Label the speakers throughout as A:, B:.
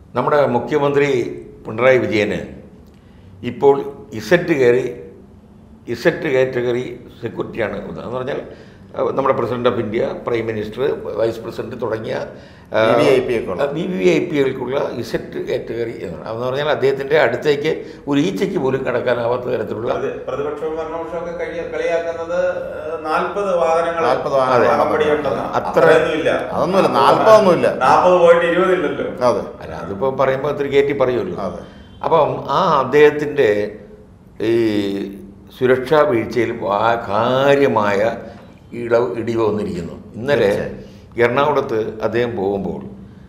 A: നമ്മുടെ മുഖ്യമന്ത്രി പിണറായി വിജയന് ഇപ്പോൾ ഇസറ്റ് കയറി ഇസറ്റ് കാറ്റഗറി സെക്യൂരിറ്റിയാണ് ഉള്ളത്. എന്ന് പറഞ്ഞാൽ അഹ് നമ്മുടെ president of India prime minister vice president തുടങ്ങിയ
B: VVIP യൊക്കെയുള്ള.
A: വി വി ഐ പികൾക്കുള്ള ഇസറ്റ് കാറ്റഗറി എന്നാണ് അതെന്ന് പറഞ്ഞാൽ അദ്ദേഹത്തിൻ്റെ അടുത്തേക്ക് ഒരു ഈച്ചയ്ക്ക് പോലും കടക്കാനാവാത്ത തരത്തിലുള്ള
C: പ്രതി- പ്രതിപക്ഷവും ഭരണപക്ഷവും ഒക്കെ കഴിയ കളിയാക്കുന്നത് നാൽപ്പത് വാഹനങ്ങൾ
B: 40 വാഹനങ്ങൾ
C: അകമ്പടിയുണ്ടെന്ന്
A: അത്ര-
C: അത്രയൊന്നുമില്ല
B: അതൊന്നുമില്ല നാൽപ്പതൊന്നുമില്ല
C: നാൽപ്പത് പോയിട്ട് ഇരുപതില്ലല്ലോ
B: അതെ
A: അല്ല അതിപ്പോൾ പറയുമ്പോൾ ഒത്തിരി കയറ്റി പറയുമല്ലോ
B: അതെ.
A: അപ്പം ആ അദ്ദേഹത്തിൻ്റെ ഈ സുരക്ഷാ വീഴ്ചയിൽ വാ- കാര്യമായ ഇളവ് ഇടിവ് വന്നിരിക്കുന്നു ഇന്നലെ എറണാകുളത്ത് അദ്ദേഹം പോകുമ്പോൾ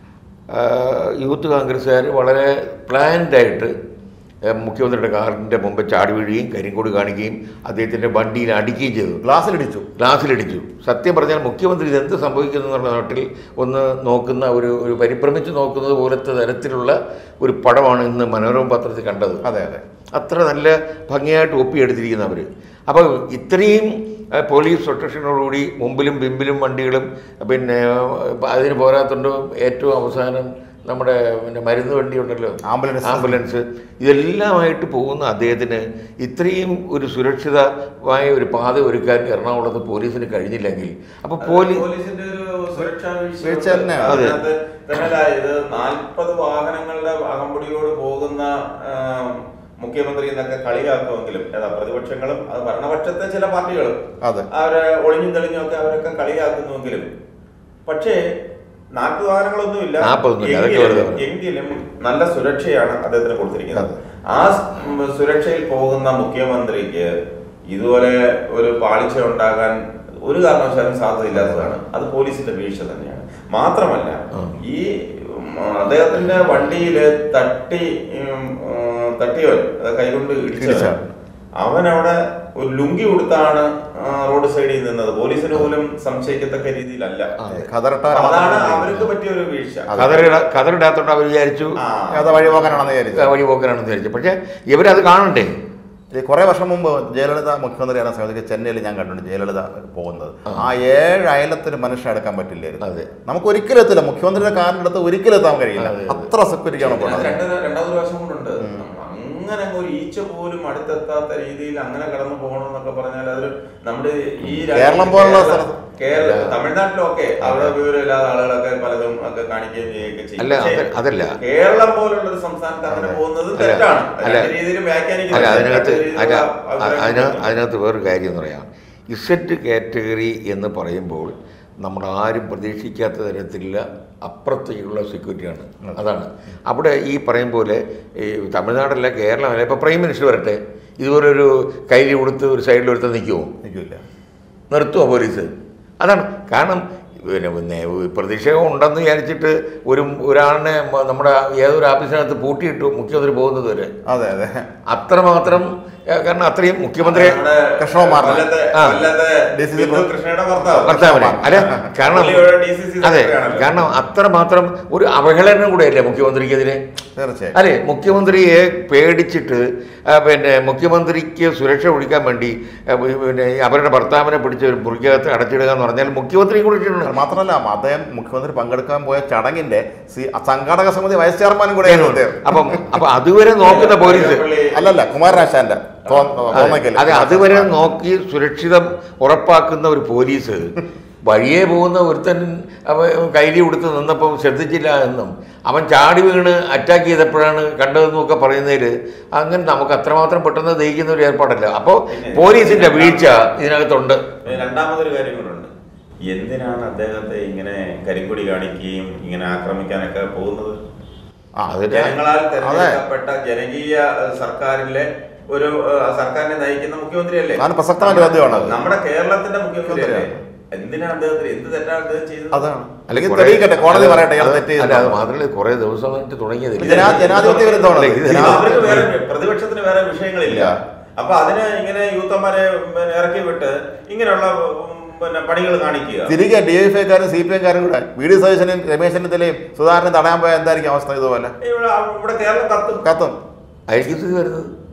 A: ആ, യൂത്ത് കോൺഗ്രസ്സുകാർ വളരെ പ്ലാൻഡായിട്ട് മുഖ്യമന്ത്രിയുടെ കാറിൻ്റെ മുമ്പ് ചാടി വീഴുകയും കരിങ്കോട് കാണിക്കുകയും അദ്ദേഹത്തിൻ്റെ വണ്ടിയിൽ അടിക്കുകയും ചെയ്തു
B: ഗ്ലാസ്സിലിടിച്ചു
A: ഗ്ലാസ്സിലിടിച്ചു സത്യം പറഞ്ഞാൽ മുഖ്യമന്ത്രി ഇതെന്ത് സംഭവിക്കുന്നു എന്നുള്ള നാട്ടിൽ ഒന്ന് നോക്കുന്ന ഒരു ഒരു പരിഭ്രമിച്ച് നോക്കുന്നത് പോലത്തെ തരത്തിലുള്ള ഒരു പടമാണ് ഇന്ന് മനോരമ പത്രത്തിൽ കണ്ടത്
B: അതെ അതെ
A: അത്ര നല്ല ഭംഗിയായിട്ട് ഒപ്പിയെടുത്തിരിക്കുന്നവർ അപ്പോൾ ഇത്രയും ആ, പോലീസ് പ്രൊട്ടക്ഷനോടുകൂടി മുമ്പിലും പിമ്പിലും വണ്ടികളും പിന്നെ ആ, അതിന് പോരാത്തുണ്ട് ഏറ്റവും അവസാനം നമ്മുടെ പിന്നെ മരുന്ന് വണ്ടിയുണ്ടല്ലോ
B: ആംബുലൻസ്.
A: ആംബുലൻസ് ഇതെല്ലാമായിട്ട് പോകുന്ന അദ്ദേഹത്തിന് ഇത്രയും ഒരു സുരക്ഷിതമായ ഒരു പാത ഒരുക്കാൻ എറണാകുളത്ത് പോലീസിന് കഴിഞ്ഞില്ലെങ്കിൽ അപ്പോൾ പോലീസ്
C: പോലീസിന്റെ ഒരു സുരക്ഷാ വീഴ്ച
B: വീഴ്ച തന്നെയാണ്.
A: അതെ.
C: അതിനകത്ത് തന്നെയല്ല ഇത് നാൽപ്പത് വാഹനങ്ങളുടെ അകമ്പടിയോട് പോകുന്ന ആ, മുഖ്യമന്ത്രി എന്നൊക്കെ കളിയാക്കുമെങ്കിലും ഏതാ പ്രതിപക്ഷങ്ങളും അത് ഭരണപക്ഷത്തെ ചില പാർട്ടികളും
B: അതെ
C: അവരെ ഒളിഞ്ഞും തെളിഞ്ഞും ഒക്കെ അവരൊക്കെ കളിയാക്കുന്നുവെങ്കിലും പക്ഷേ നാൽപ്പത് വാഹനങ്ങളൊന്നുമില്ല
A: നാൽപ്പതൊന്നുമില്ല, അതൊക്കെ
C: എങ്കിലും-
A: വെറുതെ പറഞ്ഞു.
C: എങ്കിലും നല്ല സുരക്ഷയാണ് അദ്ദേഹത്തിന് കൊടുത്തിരിക്കുന്നത്
B: അതെ.
C: ആ സ്- ഉം, സുരക്ഷയിൽ പോകുന്ന മുഖ്യമന്ത്രിക്ക് ഇതുപോലെ ഒരു പാളിച്ച ഉണ്ടാകാൻ ഒരു കാരണവശാലും സാധ്യതയില്ലാത്തതാണ് അത് പോലീസിന്റെ വീഴ്ച തന്നെയാണ് മാത്രമല്ല ഈ ഉം, അദ്ദേഹത്തിന്റെ വണ്ടിയിൽ തട്ടി ഉം, ഉം, തട്ടിയവൻ അത് കൈകൊണ്ട് ഇടിച്ചവൻ
B: ഇടിച്ചവൻ.
C: അവൻ അവിടെ ഒരു ലുങ്കി കൊടുത്താണ് ആ, റോഡ് സൈഡിൽ നിന്നത് പോലീസിന് പോലും സംശയിക്കത്തക്ക രീതിയിലല്ല
B: ഖദറിട്ട
C: അതാണ് അവർക്ക് പറ്റിയ ഒരു വീഴ്ച
A: കതറിട കതറിടാത്തോണ്ട് അവർ വിചാരിച്ചു
C: ആ.
B: അത് വഴിപോകാനാണെന്ന് വിചാരിച്ചു
A: വഴി പോക്കനാണെന്ന് വിചാരിച്ചു പക്ഷേ ഇവരത് കാണണ്ടേ
B: ഈ കുറെ വർഷം മുമ്പ് ജയലളിത മുഖ്യമന്ത്രിയാണ് സമയത്ത് ചെന്നൈയിൽ ഞാൻ കണ്ടിട്ടുണ്ട് ജയലളിത പോകുന്നത് ആ ഏഴ് അയലത്തിന് മനുഷ്യൻ എടുക്കാൻ പറ്റില്ലായിരുന്നു
A: അതെ.
B: നമുക്ക് ഒരിക്കലും എത്തില്ല മുഖ്യമന്ത്രിയുടെ കാറിനടുത്ത് ഒരിക്കലും എത്താൻ കഴിയില്ല
A: അതെ, അതെ.
B: അത്ര സെക്യൂരിറ്റിയാണ്
C: ഇതിനകത്ത്
B: പോകുന്നത്
C: രണ്ട് രണ്ടാമത് പ്രാവശ്യം കൊണ്ടുണ്ട് അങ്ങനെ അങ്ങ് ഒരു ഈച്ച പോലും അടുത്തെത്താത്ത രീതിയിൽ അങ്ങനെ കടന്നു പോകണം എന്നൊക്കെ പറഞ്ഞാൽ അത് നമ്മുടെ ഈ രാജ്യത്ത്
B: കേരളം പോലുള്ള
C: കേരള-
B: സ്ഥലത്ത്
C: കേരള തമിഴ്നാട്ടിലൊക്കെ അവിടെ വിവരമില്ലാത്ത ആളുകളൊക്കെ പലതും ഒക്കെ കാണിക്കുകയും ചെയ്യുകയൊക്കെ ചെയ്യും
A: അല്ല,
C: പക്ഷേ
A: അത് അതല്ല.
C: കേരളം പോലുള്ള ഒരു സംസ്ഥാനത്ത് അങ്ങനെ പോകുന്നത്
A: അല്ല,
C: തെറ്റാണ്
A: അല്ല.
C: രണ്ട് രീതിയിൽ
A: അല്ല
C: വ്യാഖ്യാനിക്കുന്നത്
A: അതിനകത്ത്
C: രണ്ട്
A: അല്ല
C: രീതിയിലുള്ള
A: അ-
C: അഭിപ്രായം
A: അതിന- അതിനകത്ത് വേറൊരു കാര്യം എന്ന് പറയാം ഇസറ്റ് കാറ്റഗറി എന്ന് പറയുമ്പോൾ നമ്മൾ ആരും പ്രതീക്ഷിക്കാത്ത തരത്തിലുള്ള അപ്പുറത്തേക്കുള്ള സെക്യൂരിറ്റിയാണ് അതാണ് അവിടെ ഈ പറയും പോലെ ഈ തമിഴ്നാടല്ല കേരളമല്ല ഇപ്പോൾ പ്രൈം മിനിസ്റ്റർ വരട്ടെ ഇതുപോലൊരു കയ്യിൽ കൊടുത്ത് ഒരു സൈഡിൽ ഒരുത്തം നിൽക്കുമോ
B: നിൽക്കില്ല
A: നിർത്തുമോ പോലീസ് അതാണ് കാരണം പിന്നെ പിന്നെ പ്രതിഷേധം ഉണ്ടെന്ന് വിചാരിച്ചിട്ട് ഒരു ഒരാളിനെ മ- നമ്മുടെ ഏതൊരു ഓഫീസിനകത്ത് പൂട്ടിയിട്ടു മുഖ്യമന്ത്രി പോകുന്നത് വരെ
B: അതെ അതെ
A: അത്രമാത്രം ഏഹ്, കാരണം അത്രയും മുഖ്യമന്ത്രി
C: നമ്മുടെ
B: കൃഷ്ണകുമാറിനെ.
C: കൊല്ലത്തെ
A: ആ.
C: കൊല്ലത്തെ
B: DCC
C: ബിന്ദു കൃഷ്ണയുടെ ഭർത്താവ്
A: ഭർത്താവിനെ അല്ല കാരണം
C: പുള്ളി ഒരു DCC
A: അതെ
C: സെക്രട്ടറിയാണല്ലോ.
A: കാരണം അത്രമാത്രം ഒരു അവഹേളനം കൂടെയല്ലേ മുഖ്യമന്ത്രിക്കെതിരെ
B: തീർച്ചയായും
A: അല്ലെ മുഖ്യമന്ത്രിയെ പേടിച്ചിട്ട് ആ, പിന്നെ മുഖ്യമന്ത്രിക്ക് സുരക്ഷ ഒഴിക്കാൻ വേണ്ടി ആ, പിന്നെ ഈ അവരുടെ ഭർത്താവിനെ പിടിച്ച് ഒരു മുറിക്കകത്ത് അടച്ചിടുക എന്ന് പറഞ്ഞാൽ മുഖ്യമന്ത്രിയെ കുറിച്ചിട്ടുണ്ട്
B: അത് മാത്രമല്ല അദ്ദേഹം മുഖ്യമന്ത്രി പങ്കെടുക്കാൻ പോയ ചടങ്ങിന്റെ സി- സംഘാടക സമിതി വൈസ് ചെയർമാനും കൂടെയായിരുന്നു അദ്ദേഹം
A: അപ്പം അപ്പൊ അതുവരെ നോക്കുന്ന പോലീസ്
C: പുള്ളി
B: അല്ലല്ല കുമാരനാശാന്റെ തോ- തോന്നയ്ക്കല്.
A: അതെ അതുവരെ നോക്കി സുരക്ഷിതം ഉറപ്പാക്കുന്ന ഒരു പോലീസ് വഴിയെ പോകുന്ന ഒരുത്തൻ അവ കൈലി കൊടുത്ത് നിന്നപ്പം ശ്രദ്ധിച്ചില്ല എന്നും അവൻ ചാടി വീണ് അറ്റാക്ക് ചെയ്തപ്പോഴാണ് കണ്ടതെന്നൊക്കെ പറയുന്നതിൽ അങ്ങനെ നമുക്ക് അത്രമാത്രം പെട്ടെന്ന് ദഹിക്കുന്ന ഒരു ഏർപ്പാടല്ല അപ്പോൾ പോലീസിന്റെ വീഴ്ച ഇതിനകത്തുണ്ട്
C: പിന്നെ രണ്ടാമതൊരു കാര്യം കൂടെ ഉണ്ട് എന്തിനാണ് അദ്ദേഹത്തെ ഇങ്ങനെ കരിങ്കൊടി കാണിക്കുകയും ഇങ്ങനെ ആക്രമിക്കാനൊക്കെ പോകുന്നത്
B: ആ,
A: അതിന്
C: ജനങ്ങളാൽ തെരഞ്ഞെടുക്കപ്പെട്ട ജനകീയ ഏഹ്, സർക്കാരിലെ ഒരു ഏഹ്, സർക്കാരിനെ നയിക്കുന്ന മുഖ്യമന്ത്രിയല്ലേ
B: അതാണ് പ്രസക്തമായ ചോദ്യമാണ് അത്.
C: നമ്മുടെ കേരളത്തിന്റെ മുഖ്യമന്ത്രിയല്ലേ
B: മുഖ്യമന്ത്രിയാണ്.
C: എന്തിനാണ് അദ്ദേഹത്തിന് എന്ത് തെറ്റാണ് അദ്ദേഹം ചെയ്തത്
B: അതാണ്
A: അല്ല,
B: അല്ലെങ്കിൽ
A: കുറേ-
B: തെളിയിക്കട്ടെ കോടതി
A: അത്
B: പറയട്ടെ ഇയാൾ
A: അത്
B: തെറ്റ്
A: അല്ല അത്
B: ചെയ്തു
A: മാത്രമല്ല കുറേ ദിവസമായിട്ട് തുടങ്ങിയതില്ല
B: ജനാ- ജനാധിപത്യ വിരുദ്ധമാണ്
A: അല്ല, ഇത്
C: ഇത്
B: ജനാ-
C: അവർക്ക് വേറെ പ്രതിപക്ഷത്തിന് വേറെ വിഷയങ്ങളില്ല
B: ഇല്ല.
C: അപ്പൊ അതിന് ഇങ്ങനെ യൂത്തന്മാരെ പിന്നെ ഇറക്കി വിട്ട് ഇങ്ങനെയുള്ള ഉം, പിന്നെ പണികൾ കാണിക്കുക
B: തിരികെ ഡി എഫ് ഐക്കാരും സി പി എംകാരും കൂടെ വി ഡി സതീശനും രമേശ് ചെന്നിത്തലയും സുധാകരനും തടയാൻ പോയാൽ എന്തായിരിക്കും അവസ്ഥ ഇതുപോലെ
C: ഇവിടെ ഇവിടെ കേരളം കത്തും
B: കത്തും
A: ആയിരിക്കും സ്ഥിതി വരുന്നത്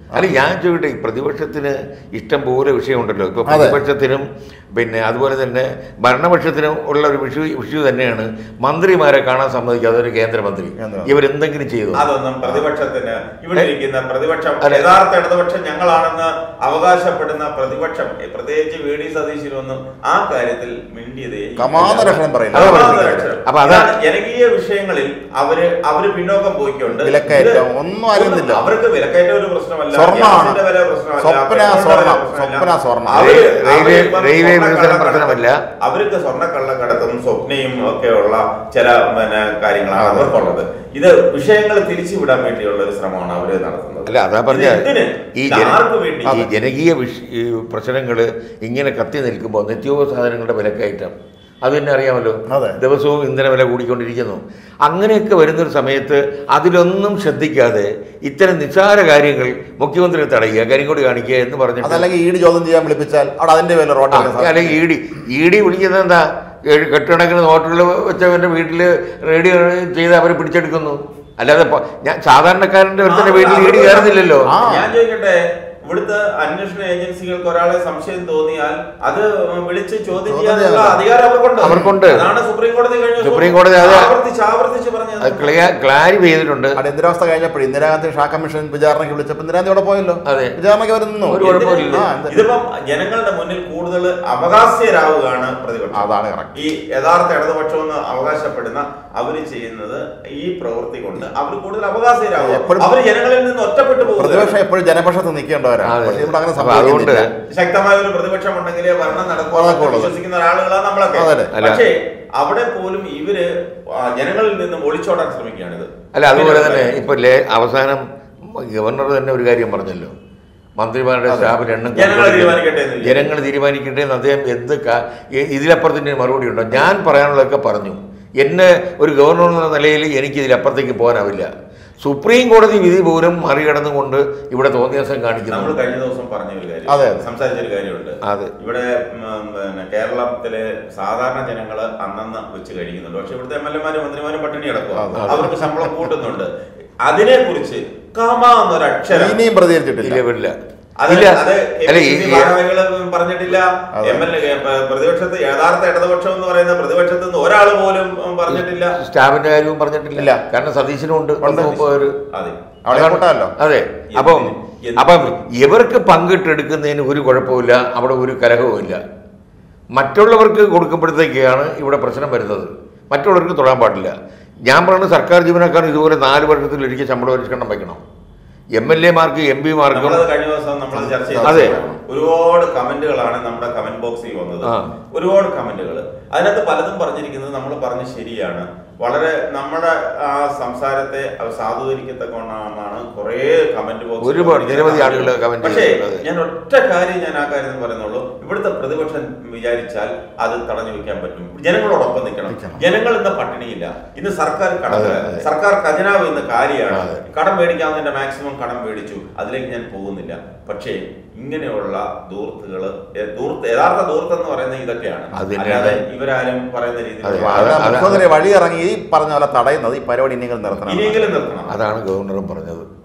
A: അല്ല ഞാൻ ചോദിക്കട്ടെ ഈ പ്രതിപക്ഷത്തിന് ഇഷ്ടം പോലെ വിഷയമുണ്ടല്ലോ ഇപ്പൊ
B: അതെ.
A: പ്രതിപക്ഷത്തിനും പിന്നെ അതുപോലെ തന്നെ ഭരണപക്ഷത്തിനും ഉള്ള ഒരു വിഷു വിഷു തന്നെയാണ് മന്ത്രിമാരെ കാണാൻ സമ്മതിക്കാതെ ഒരു കേന്ദ്രമന്ത്രി
B: കേന്ദ്രമന്ത്രി.
A: ഇവരെന്തെങ്കിലും ചെയ്തു
C: അതൊന്നും പ്രതിപക്ഷത്തിന് ഇവിടെ ഇരിക്കുന്ന പ്രതിപക്ഷം
A: അല്ല.
C: യഥാർത്ഥ ഇടതുപക്ഷം ഞങ്ങളാണെന്ന് അവകാശപ്പെടുന്ന പ്രതിപക്ഷം ഏ, പ്രത്യേകിച്ച് വി ഡി സതീശനൊന്നും ആ കാര്യത്തിൽ മിണ്ടിയതേ ഇല്ല.
B: കമാനരക്ഷണം പറയില്ല.
A: അതാ
C: കമാന
A: പറഞ്ഞത്.
C: രക്ഷണം.
A: അപ്പൊ അതാ-
C: ഇതാണ് ജനകീയ വിഷയങ്ങളിൽ അവര് അവര് പിന്നോക്കം പോയിക്കൊണ്ട്
B: വിലക്കയറ്റം
C: ഇത്
B: ഒന്നും അറിയുന്നില്ല.
C: അവർക്ക് വിലക്കയറ്റം ഒരു പ്രശ്നമല്ല
B: സ്വർണ്ണമാണ്.
C: ഗ്യാസിന്റെ വില പ്രശ്നമല്ല
B: സ്വപ്ന
C: പെട്രോളിന്റെ
B: സ്വർണ്ണം.
C: വില പ്രശ്നമല്ല.
B: സ്വപ്ന സ്വർണ്ണം.
C: അവര്
A: റെയിൽവേ-
C: അവരിപ്പം
A: റെയിൽവേ
C: സ്വർണ്ണക്കള്ളക്കടത്തും
A: വികസനം പ്രശ്നമല്ല.
C: അവർക്ക് സ്വർണ്ണക്കള്ളക്കടത്തും സ്വപ്നയും ഒക്കെ ഉള്ള ചില പിന്നെ കാര്യങ്ങളാണ്
B: അതെ.
C: അവർക്കുള്ളത് ഇത് വിഷയങ്ങൾ തിരിച്ചുവിടാൻ വേണ്ടിയുള്ള ഒരു ശ്രമമാണ് അവര് നടത്തുന്നത്
A: അല്ല അതാ പറഞ്ഞ
C: ഇത് എന്തിന്?
A: ഈ
C: ഇത്
A: ജന-
C: ആർക്ക് വേണ്ടി?
A: ഈ ജനകീയ വിഷ ഈ പ്രശ്നങ്ങൾ ഇങ്ങനെ കത്തി നിൽക്കുമ്പോൾ നിത്യോപസാധനങ്ങളുടെ വിലക്കയറ്റം അത് തന്നെ അറിയാമല്ലോ
B: അതെ.
A: ദിവസവും ഇന്ധന വില കൂടിക്കൊണ്ടിരിക്കുന്നു അങ്ങനെയൊക്കെ വരുന്നൊരു സമയത്ത് അതിലൊന്നും ശ്രദ്ധിക്കാതെ ഇത്തരം നിസ്സാര കാര്യങ്ങൾ മുഖ്യമന്ത്രി തടയുക കരിങ്കൊടി കാണിക്കുക എന്ന് പറഞ്ഞിട്ട്
B: അതല്ലെങ്കിൽ ഈട് ചോദ്യം ചെയ്യാൻ വിളിപ്പിച്ചാൽ അവിടെ അതിന്റെ പേരിൽ
A: ആ,
B: റോട്ടിൽ
A: അല്ലെങ്കിൽ ഇ ഡി ഇ ഡി വിളിക്കുന്നത് എന്താ ഏഴ് കെട്ടിടക്കിന് നോട്ടുകൾ വെച്ചവന്റെ വീട്ടിൽ റേഡിയോ ചെയ്ത് അവരെ പിടിച്ചെടുക്കുന്നു അല്ലാതെ പ- ഞാൻ സാധാരണക്കാരന്റെ ഒരുത്തന്റെ വീട്ടിൽ ഇ ഡി കയറുന്നില്ലല്ലോ
B: ആ.
C: ഞാൻ ചോദിക്കട്ടെ ഇവിടുത്തെ അന്വേഷണ ഏജൻസികൾക്ക് ഒരാളെ സംശയം തോന്നിയാൽ അത് വിളിച്ച് ചോദ്യം
B: ചോദ്യം
C: ചെയ്യാനുള്ള
B: ചെയ്യാം.
C: അധികാരം അവർക്കുണ്ട്
A: അവർക്കുണ്ട്.
C: അതാണ് സുപ്രീം കോടതി കഴിഞ്ഞ ദിവസം
A: സുപ്രീം കോടതി അത്
C: ആവർത്തിച്ച് ആവർത്തിച്ച്
A: അത്
C: പറഞ്ഞത്
A: ക്ലിയർ ക്ലാരിഫൈ ചെയ്തിട്ടുണ്ട്
B: അടിയന്തരാവസ്ഥ കഴിഞ്ഞപ്പോൾ ഇന്ദിരാഗാന്ധി ഷാ കമ്മീഷൻ വിചാരണയ്ക്ക് വിളിച്ചപ്പോൾ ഇന്ദിരാഗാന്ധി അവിടെ പോയല്ലോ
A: അതെ.
B: വിചാരണയ്ക്ക് അവർ നിന്നു
A: ഒരു കുഴപ്പമില്ല.
B: ആ, എന്ത്?
C: ഇതിപ്പം ജനങ്ങളുടെ മുന്നിൽ കൂടുതൽ അവകാശരാവുകയാണ് പ്രതിപക്ഷം
B: അതാണ് correct.
C: ഈ യഥാർത്ഥ ഇടതുപക്ഷം എന്ന് അവകാശപ്പെടുന്ന അവര് ചെയ്യുന്നത് ഈ പ്രവൃത്തി കൊണ്ട് അവർ കൂടുതൽ അവകാശരാകും
B: എപ്പോഴും-
C: അവർ ജനങ്ങളിൽ നിന്ന് ഒറ്റപ്പെട്ടു പോകും
B: പ്രതിപക്ഷം എപ്പോഴും ജനപക്ഷത്ത് നിൽക്കേണ്ടവരാണ്
A: അതെ.
B: പക്ഷേ ഇവിടെ അങ്ങനെ
A: അപ്പൊ അതുകൊണ്ട്
B: സംഭവിക്കുന്നില്ല
C: ശക്തമായ ഒരു പ്രതിപക്ഷം ഉണ്ടെങ്കിലേ ഭരണം നടക്കുള്ളൂ
B: നടക്കുള്ളൂ.
C: വിശ്വസിക്കുന്ന ആളുകളാണ് നമ്മളൊക്കെ
B: അതെ.
A: അല്ല.
C: പക്ഷേ അവിടെ പോലും ഇവര് ആ, ജനങ്ങളിൽ നിന്നും ഒളിച്ചോടാൻ ശ്രമിക്കുകയാണിത്
A: അല്ല അതുപോലെ തന്നെ ഇപ്പൊ ലേ അവസാനം ഗവർണർ തന്നെ ഒരു കാര്യം പറഞ്ഞല്ലോ മന്ത്രിമാരുടെ സ്റ്റാഫിന് എണ്ണം
C: ജനങ്ങൾ
A: കൂട്ടുക.
C: തീരുമാനിക്കട്ടെ എന്നില്ലേ?
A: ജനങ്ങൾ തീരുമാനിക്കട്ടെ എന്ന് അദ്ദേഹം എന്ത് കാ- ഇ- ഇതിലപ്പുറത്തിന്റെ മറുപടി ഉണ്ടോ ഞാൻ പറയാനുള്ളതൊക്കെ പറഞ്ഞു എന്നെ ഒരു ഗവർണർ എന്ന നിലയിൽ എനിക്ക് ഇതിലപ്പുറത്തേക്ക് പോകാനാവില്ല സുപ്രീം കോടതി വിധി പോലും മറികടന്നുകൊണ്ട് ഇവിടെ തോന്നിയാസം
C: നമ്മൾ
A: കാണിക്കുന്നു
C: കഴിഞ്ഞ ദിവസം പറഞ്ഞ ഒരു കാര്യം
B: അതെ, അതെ.
C: സംസാരിച്ച ഒരു കാര്യമുണ്ട്
A: അതെ.
C: ഇവിടെ ഉം, പിന്നെ കേരളത്തിലെ സാധാരണ ജനങ്ങൾ അന്നന്ന് വെച്ച് കഴിക്കുന്നുണ്ട് പക്ഷെ ഇവിടുത്തെ എം എൽ എമാരും മന്ത്രിമാരും പട്ടിണി കിടക്കുക
B: അതെ.
C: അവർക്ക് ശമ്പളം കൂട്ടുന്നുണ്ട് അതിനെ കുറിച്ച് കമ എന്നൊരക്ഷരം
B: ഇനിയും പ്രതികരിച്ചിട്ടില്ല
A: ഇല്ല ഇല്ല
C: അത്
A: ഇല്ല
C: അത്
A: അല്ല ഈ
C: KPCC ഭാരവാഹികള് പറഞ്ഞിട്ടില്ല
B: അതെ.
C: എം എൽ എ പ്രതിപക്ഷത്ത് യഥാർത്ഥ ഇടതുപക്ഷം എന്ന് പറയുന്ന പ്രതിപക്ഷത്ത് നിന്ന് ഒരാൾ പോലും ഉം, പറഞ്ഞിട്ടില്ല
A: സ്റ്റാഫിന്റെ കാര്യവും പറഞ്ഞിട്ടില്ല
B: ഇല്ല.
A: കാരണം സതീശനും ഉണ്ട്
B: ഉണ്ട്.
A: പത്ത് മുപ്പത് പേര്
C: അതെ
B: അവിടെ
A: അതാണ്.
B: കൂട്ടാമല്ലോ
A: അതെ
C: എന്തിന്?
A: അപ്പം
C: എന്തിന്?
A: അപ്പം ഇവർക്ക് പങ്കിട്ടെടുക്കുന്നതിന് ഒരു കുഴപ്പമില്ല അവിടെ ഒരു കലഹവുമില്ല മറ്റുള്ളവർക്ക് കൊടുക്കുമ്പോഴത്തേക്കാണ് ഇവിടെ പ്രശ്നം വരുന്നത് മറ്റുള്ളവർക്ക് തൊടാൻ പാടില്ല ഞാൻ പറയുന്നത് സർക്കാർ ജീവനക്കാർ ഇതുപോലെ നാല് വർഷത്തിൽ ഒരിക്കൽ ശമ്പള പരിഷ്കരണം വയ്ക്കണം എം എൽ എമാർക്ക് എം പിമാർക്കും
C: നമ്മളത് കഴിഞ്ഞ ദിവസം നമ്മൾ ചർച്ച
A: അതെ.
C: ചെയ്തു ഒരുപാട് കമന്റുകളാണ് നമ്മുടെ കമന്റ് ബോക്സിൽ വന്നത്
A: ആ.
C: ഒരുപാട് കമന്റുകൾ അതിനകത്ത് പലതും പറഞ്ഞിരിക്കുന്നത് നമ്മൾ പറഞ്ഞ ശരിയാണ് വളരെ നമ്മുടെ ആ സംസാരത്തെ അത് സാധൂകരിക്കത്തക്കൊണ്ടാണ് കുറേ കമന്റ് ബോക്സ്
A: ഒരുപാട് നിരവധി ആളുകൾ comment
C: പക്ഷേ
A: ചെയ്തിട്ടുണ്ട്.
C: ഞാൻ ഒറ്റ കാര്യം ഞാൻ ആ കാര്യം പറയുന്നുള്ളൂ ഇവിടുത്തെ പ്രതിപക്ഷം വിചാരിച്ചാൽ അത് തടഞ്ഞു വെക്കാൻ പറ്റും ജനങ്ങളോടൊപ്പം നിൽക്കണം
B: നിൽക്കണം.
C: ജനങ്ങൾ ഇന്ന് പട്ടിണിയില്ല ഇന്ന് സർക്കാർ കടം
A: അതെ, അതെ.
C: സർക്കാർ ഖജനാവ് ഇന്ന് കാര്യമാണ്
A: അതെ.
C: കടം മേടിക്കാവുന്നതിന്റെ മാക്സിമം കടം മേടിച്ചു അതിലേക്ക് ഞാൻ പോകുന്നില്ല പക്ഷേ ഇങ്ങനെയുള്ള ദൂർത്തുകള് എ- ദൂർത്ത് യഥാർത്ഥ ദൂർത്ത് എന്ന് പറയുന്നത് ഇതൊക്കെയാണ്
A: അത് തന്നെയാണ്.
C: അല്ലാതെ ഇവരാരും പറയുന്ന
A: അതെ,
C: രീതിയിൽ
A: അത്
B: മുഖ്യമന്ത്രി വഴി ഇറങ്ങി ഈ പറഞ്ഞ പോലെ തടയുന്നത് ഈ പരിപാടി ഇനിയെങ്കിലും നിർത്തണം
C: ഇനിയെങ്കിലും നിർത്തണം
A: അതാണ് ഗവർണറും പറഞ്ഞത്